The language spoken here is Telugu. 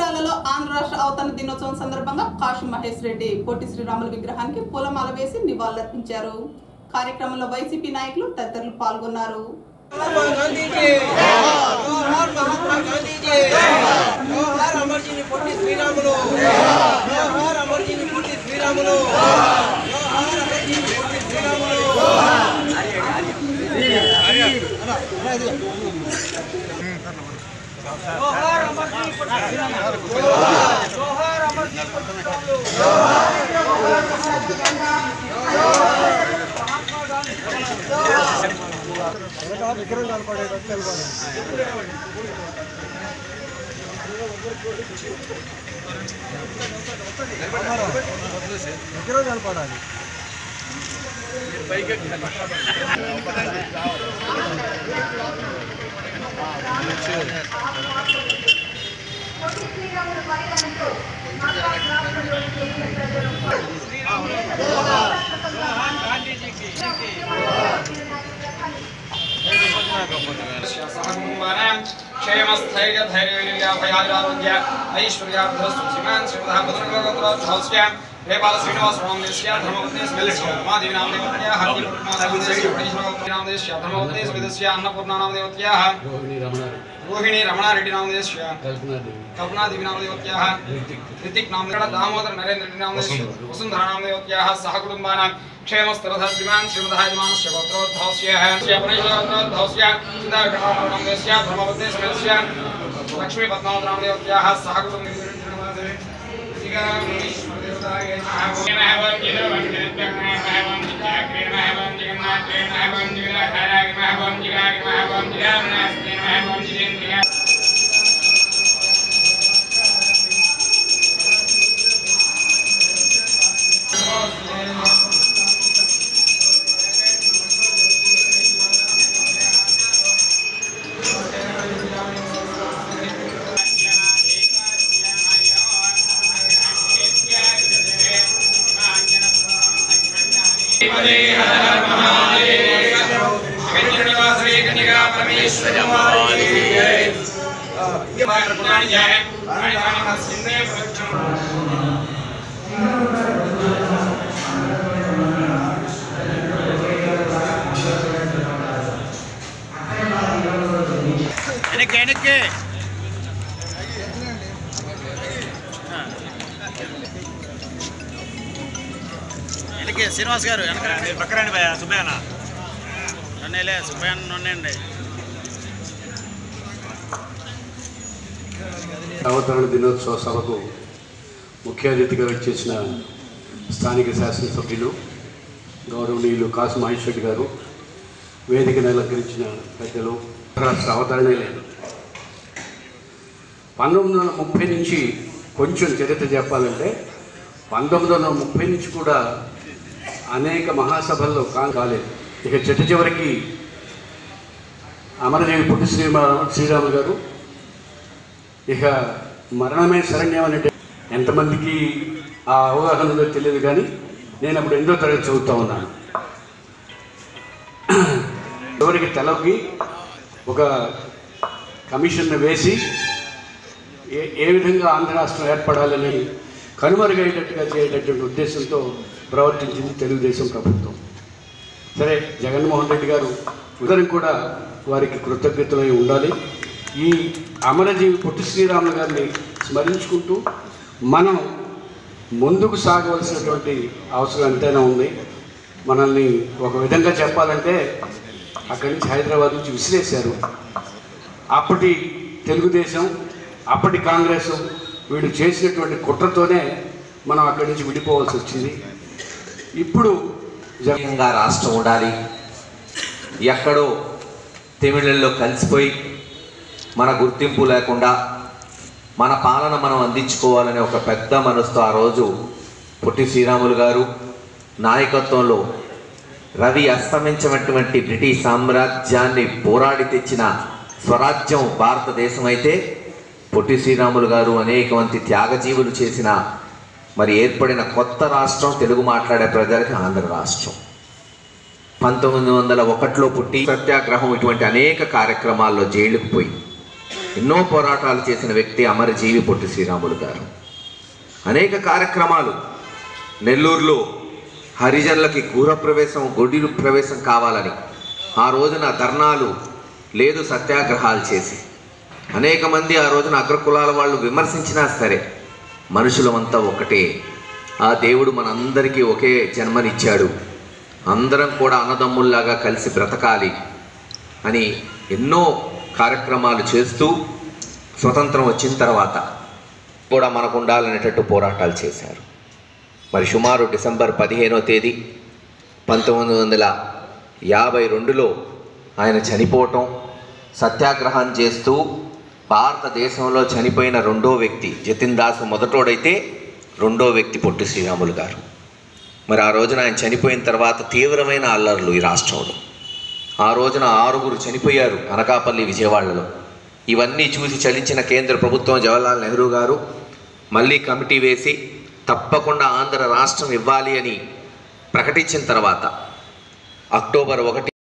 కొడాలలో ఆంధ్ర రాష్ట్ర అవతరణ దినోత్సవం సందర్భంగా కాశీ మహేష్ రెడ్డి పొట్టి శ్రీరాములు విగ్రహానికి పూలమాల వేసి నివాళులర్పించారు కార్యక్రమంలో వైసీపీ నాయకులు తదితరులు పాల్గొన్నారు महात्मा गांधी जी जोहार महात्मा गांधी जी जोहार अमरजीनी పొట్టి శ్రీరాములు జోహార్ అమర్జీని పొట్టి శ్రీరాములు జోహార్ అమర్జీని పొట్టి శ్రీరాములు జోహార్ అమర్జీని పొట్టి శ్రీరాములు జోహార్ అమర్జీని పొట్టి శ్రీరాములు सहकुटुम्बानां क्षेमस्थैर्यधैर्यविर्याभयारोग्य ऐश्वर्यार्थस्वसिमान् श्रीमतः भद्रगोत्रोद्भवस्य नेपाल श्रीनिवास रामदेश्य धर्मपत्नीस्मिदस्य उमादेवीनामदेवत्याः नामदेश्य धर्मपत्नीस्मिदस्य अन्नपूर्णानामदेवत्याः रोहिणी रमणारेड्डिनामदेश्य कल्पनादेवीनामदेवत्याः ऋतिक् नामदेव दामोदर नरेन्द्र नामदेश्य वसुन्धरा नामदेवत्याः सहकुटुम्बानां क्षेमस्तरः श्रीमान् श्रीमतः यजमानस्य गोत्रोद्भवस्य श्रीपणेश्वरोद्भवस्य चिन्ताकटानामदेश्य धर्मपत्नीस्मिदस्य लक्ष्मीपद्मावतनामदेवत्याः सहकुटुम्ब వెనక్కి వెనక్కి వెనక్కి శ్రీనివాస్ గారు వెనక పక్కరండి భయ సుబ్బయ్యన నన్నేలే సుబ్బయ్యన నన్నండి అవతరణ దినోత్సవ సభకు ముఖ్య అతిథిగా వచ్చేసిన స్థానిక శాసనసభ్యులు గౌరవనీయులు కాసు మహేష్ రెడ్డి గారు వేదికను అలంకరించిన పెద్దలు రాష్ట్ర అవతరణే లేదు పంతొమ్మిది వందల ముప్పై నుంచి కొంచెం చరిత్ర చెప్పాలంటే పంతొమ్మిది వందల ముప్పై నుంచి కూడా అనేక మహాసభల్లో కా కాలేదు ఇక చిట్ట చివరికి అమరదేవి పుట్టి శ్రీమా శ్రీరాములు గారు ఇక మరణమే శరణ్యం అంటే ఎంతమందికి ఆ అవగాహన ఉందో తెలియదు కానీ నేను అప్పుడు ఎనిమిదో తరగతి చదువుతూ ఉన్నాను చివరికి తెలవకి ఒక కమిషన్ను వేసి ఏ ఏ విధంగా ఆంధ్ర రాష్ట్రం ఏర్పడాలని కనుమరుగయ్యేటట్టుగా చేయటటువంటి ఉద్దేశంతో ప్రవర్తించింది తెలుగుదేశం ప్రభుత్వం సరే జగన్మోహన్ రెడ్డి గారు ఉదరం కూడా వారికి కృతజ్ఞతలై ఉండాలి ఈ అమరజీవి పొట్టి శ్రీరాములు గారిని స్మరించుకుంటూ మనం ముందుకు సాగవలసినటువంటి అవసరం ఎంతైనా ఉంది మనల్ని ఒక విధంగా చెప్పాలంటే అక్కడి నుంచి హైదరాబాద్ నుంచి విసిరేశారు అప్పటి తెలుగుదేశం అప్పటి కాంగ్రెస్ వీళ్ళు చేసినటువంటి కుట్రతోనే మనం అక్కడి నుంచి విడిపోవాల్సి వచ్చింది ఇప్పుడు జగన్ ప్రత్యేకంగా రాష్ట్రం ఉండాలి ఎక్కడో తమిళల్లో కలిసిపోయి మన గుర్తింపు లేకుండా మన పాలన మనం అందించుకోవాలనే ఒక పెద్ద మనసుతో ఆ రోజు పొట్టి శ్రీరాములు గారు నాయకత్వంలో రవి అస్తమించినటువంటి బ్రిటిష్ సామ్రాజ్యాన్ని పోరాడి తెచ్చిన స్వరాజ్యం భారతదేశం అయితే పొట్టి శ్రీరాములు గారు అనేక మంది త్యాగజీవులు చేసిన మరి ఏర్పడిన కొత్త రాష్ట్రం తెలుగు మాట్లాడే ప్రజలకి ఆంధ్ర రాష్ట్రం పంతొమ్మిది వందల ఒకటిలో పుట్టి సత్యాగ్రహం ఇటువంటి అనేక కార్యక్రమాల్లో జైలుకు పోయి ఎన్నో పోరాటాలు చేసిన వ్యక్తి అమరజీవి పొట్టి శ్రీరాములు గారు అనేక కార్యక్రమాలు నెల్లూరులో హరిజనులకి గృహ ప్రవేశం గుడి ప్రవేశం కావాలని ఆ రోజున ధర్నాలు లేదు సత్యాగ్రహాలు చేసి అనేక మంది ఆ రోజున అగ్రకులాల వాళ్ళు విమర్శించినా సరే మనుషులమంతా ఒకటే ఆ దేవుడు మనందరికీ ఒకే జన్మనిచ్చాడు అందరం కూడా అన్నదమ్ముల్లాగా కలిసి బ్రతకాలి అని ఎన్నో కార్యక్రమాలు చేస్తూ స్వతంత్రం వచ్చిన తర్వాత కూడా మనకు ఉండాలనేటట్టు పోరాటాలు చేశారు మరి సుమారు డిసెంబర్ పదిహేనో తేదీ పంతొమ్మిది వందల యాభై రెండులో ఆయన చనిపోవటం సత్యాగ్రహం చేస్తూ భారతదేశంలో చనిపోయిన రెండో వ్యక్తి జతిన్ దాస్ మొదటోడైతే రెండో వ్యక్తి పొట్టి శ్రీరాములు గారు మరి ఆ రోజున ఆయన చనిపోయిన తర్వాత తీవ్రమైన అల్లర్లు ఈ రాష్ట్రంలో ఆ రోజున ఆరుగురు చనిపోయారు అనకాపల్లి విజయవాడలో ఇవన్నీ చూసి చలించిన కేంద్ర ప్రభుత్వం జవహర్లాల్ నెహ్రూ గారు మళ్ళీ కమిటీ వేసి తప్పకుండా ఆంధ్ర రాష్ట్రం ఇవ్వాలి అని ప్రకటించిన తర్వాత అక్టోబర్ ఒకటి